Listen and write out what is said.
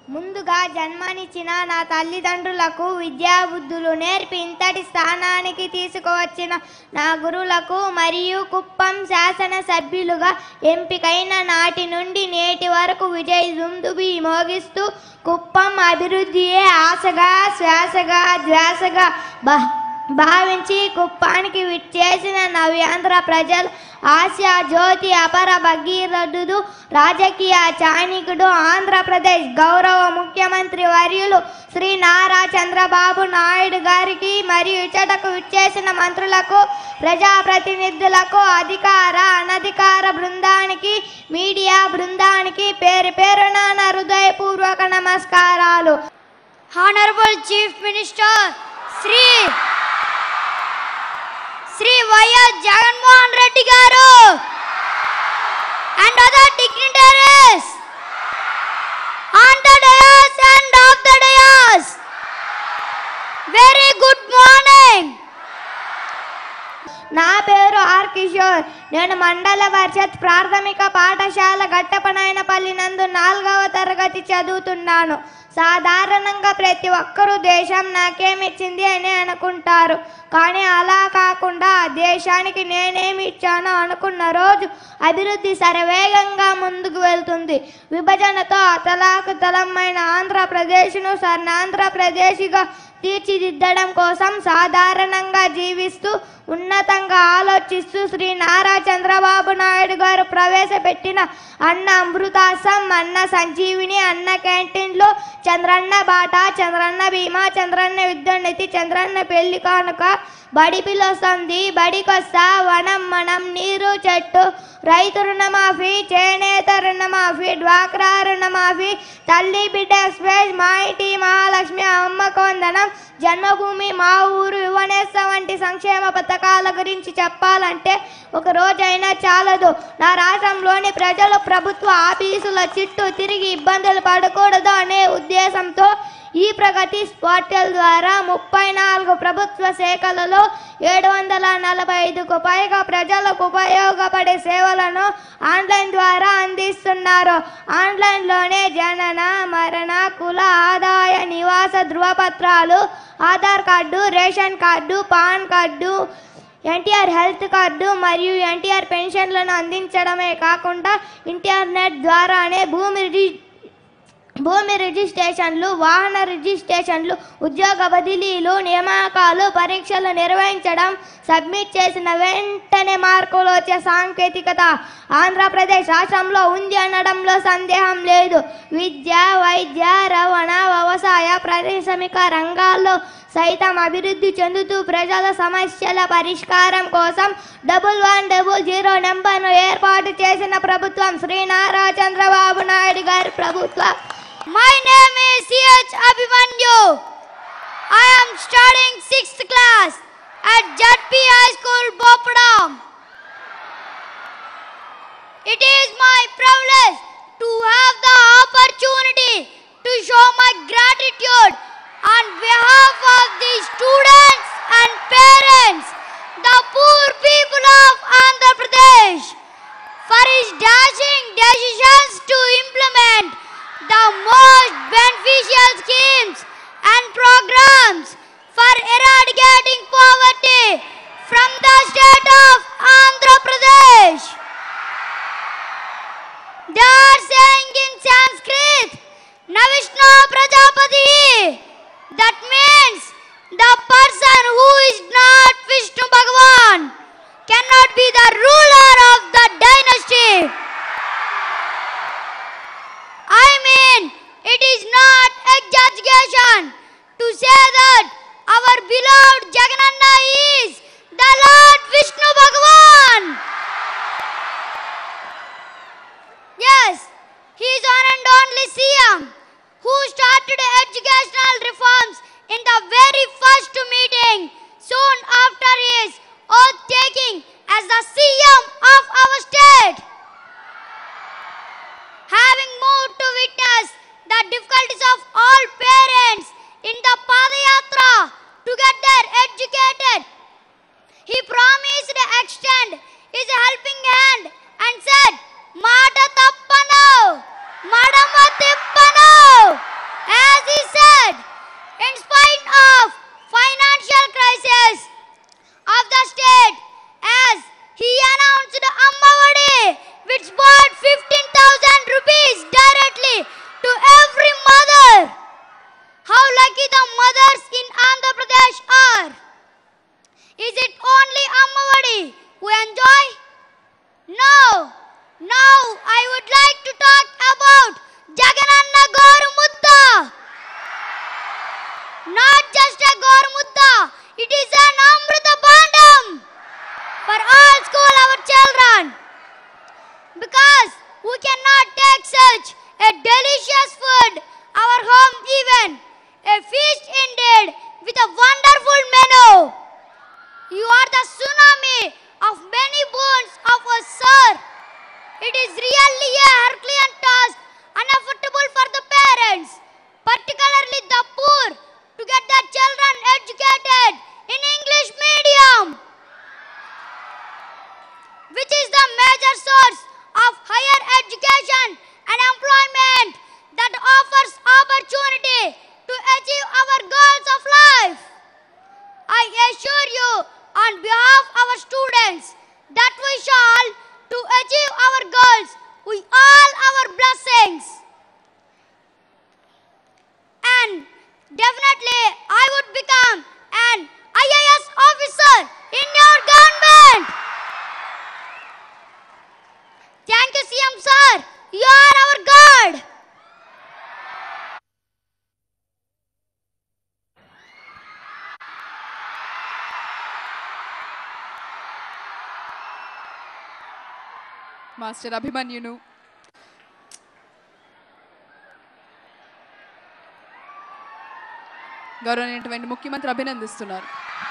ముందుగా జన్మనిచ్చిన నా తల్లిదండ్రులకు విద్యాబుద్ధులు నేర్పి ఇంతటి స్థానానికి తీసుకువచ్చిన నా గురువులకు మరియు కుప్పం శాసన సభ్యులుగా ఎంపికైన నాటి నుండి నేటి వరకు విజయ్ దుందుబి మోగిస్తూ కుప్పం అభివృద్ధియే ఆశగా శ్వాసగా ధ్యాసగా బ భావించి కుప్పానికి విచ్చేసిన నవ్యాంధ్ర ప్రజలు ఆసియా జ్యోతి అపర భగీరథుడు రాజకీయ చాణికుడు ఆంధ్రప్రదేశ్ గౌరవ ముఖ్యమంత్రి వర్యులు శ్రీ నారా చంద్రబాబు నాయుడు గారికి మరియు ఇచ్చటకు విచ్చేసిన మంత్రులకు ప్రజాప్రతినిధులకు అధికార అనధికార బృందానికి మీడియా బృందానికి పేరు పేరున నా హృదయపూర్వక నమస్కారాలు Honorable Chief Minister Sri Sri YS Jaganmohan Reddy గారు and other dignitaries on the dais and off the dais. Very good morning. నా పేరు ఆర్ కిషోర్ నేను మండల పరిషత్ ప్రాథమిక పాఠశాల గట్టపనాయనపల్లి నందు నాలుగవ తరగతి చదువుతున్నాను సాధారణంగా ప్రతి ఒక్కరూ దేశం నాకేమిచ్చింది అని అనుకుంటారు కానీ అలా కాకుండా దేశానికి నేనేమి ఇచ్చానో అనుకున్న రోజు అభివృద్ధి శరవేగంగా ముందుకు వెళ్తుంది విభజనతో అతలాకు తలమైన ఆంధ్రప్రదేశ్ను స్వర్ణాంధ్రప్రదేశ్గా తీర్చిదిద్దడం కోసం సాధారణంగా జీవిస్తూ ఉన్నతంగా ఆలోచిస్తూ శ్రీ నారా చంద్రబాబు నాయుడు గారు ప్రవేశపెట్టిన అన్న అమృతాసం అన్న సంజీవిని అన్న క్యాంటీన్లు చంద్రన్న బాట చంద్రన్న బీమా చంద్రన్న విద్యున్నతి చంద్రన్న పెళ్లి కానుక బడి పిల్లొస్తుంది బడికొస్తా వనం మనం నీరు చెట్టు రైతు రుణమాఫీ చేనేత రుణమాఫీ డ్వాక్రా రుణమాఫీ తల్లి బిడ్డ ఎక్స్ప్రెస్ మా ఇంటి మహాలక్ష్మి అమ్మకు వందనం జన్మభూమి మా ఊరు యువనేస్త వంటి సంక్షేమ పథకాల గురించి చెప్పాలంటే ఒక రోజైనా చాలదు నా రాష్ట్రంలోని ప్రజలు ప్రభుత్వ ఆఫీసుల చుట్టూ తిరిగి ఇబ్బందులు పడకూడదు అనే ఉద్దేశంతో ఈ ప్రగతి పోర్టల్ ద్వారా ముప్పై నాలుగు ప్రభుత్వ శాఖలలో ఏడు వందల నలభై ఐదుకు పైగా ప్రజలకు ఉపయోగపడే సేవలను ఆన్లైన్ ద్వారా అందిస్తున్నారు ఆన్లైన్లోనే జనన మరణ కుల ఆదాయ నివాస ధృవపత్రాలు Aadhaar card ration card PAN card NTR health card మరియు ఎన్టీఆర్ పెన్షన్లను అందించడమే కాకుండా ఇంటర్నెట్ ద్వారానే భూమి రిజి భూమి రిజిస్ట్రేషన్లు వాహన రిజిస్ట్రేషన్లు ఉద్యోగ బదిలీలు నియామకాలు పరీక్షలు నిర్వహించడం సబ్మిట్ చేసిన వెంటనే మార్కులు వచ్చే సాంకేతికత ఆంధ్రప్రదేశ్ రాష్ట్రంలో ఉంది అనడంలో సందేహం లేదు విద్య వైద్య రవాణా వ్యవసాయ పారిశ్రామిక రంగాల్లో సైతం అభివృద్ధి చెందుతూ ప్రజల సమస్యల పరిష్కారం కోసం డబుల్ వన్ డబుల్ జీరో నెంబర్ను ఏర్పాటు చేసిన ప్రభుత్వం శ్రీ నారా చంద్రబాబు నాయుడు గారి ప్రభుత్వం My name is C.H. Abhimanyu. I am studying 6th class at JP High School, Bopadam. It is my privilege to have the opportunity to show my gratitude on behalf of the students and parents, the poor people of Andhra Pradesh, for his dashing decisions to implement the most beneficial schemes and programs for eradicating poverty from the state of Andhra Pradesh. They are saying in Sanskrit, Navishna Prajapati. That means the person who is not Vishnu Bhagavan cannot be the ruler of the dynasty. I mean, it is not exaggeration to say that our beloved Jagannath is the Lord Vishnu Bhagavan. Yes, he is one and only CM who started educational reforms in the very first meeting soon after his oath taking as the CM of our state. Having moved to witness the difficulties of all parents in the Padayatra to get their educated, he promised to extend his helping hand and said, మాట తప్పను మడమ తిప్పను in spite of financial crisis of the state as he announced Ammavadi which bought 15,000 rupees directly to every mother. How lucky the mothers in Andhra Pradesh are. Is it only Ammavadi who enjoy? No. Now I would like to talk about Jagananna Gormutta. Not just a Gormutta, it is an Amrita Bandam for all school our children. Because we cannot take such a delicious food our home even. A feast indeed with a wonderful menu. You are the tsunami of many boons of us, sir. It is really a Herculean task, unaffordable for the parents, particularly the poor, to get their children educated in English medium, which is the major source of higher education and employment that offers opportunity to achieve our goals of life. I assure you on behalf of our students that we shall to achieve our goals with all our blessings. And definitely I would become an IAS officer in your government. Thank you CM sir. You are our God. Master అభిమన్యును గౌరవనీయటువంటి ముఖ్యమంత్రి అభినందిస్తున్నారు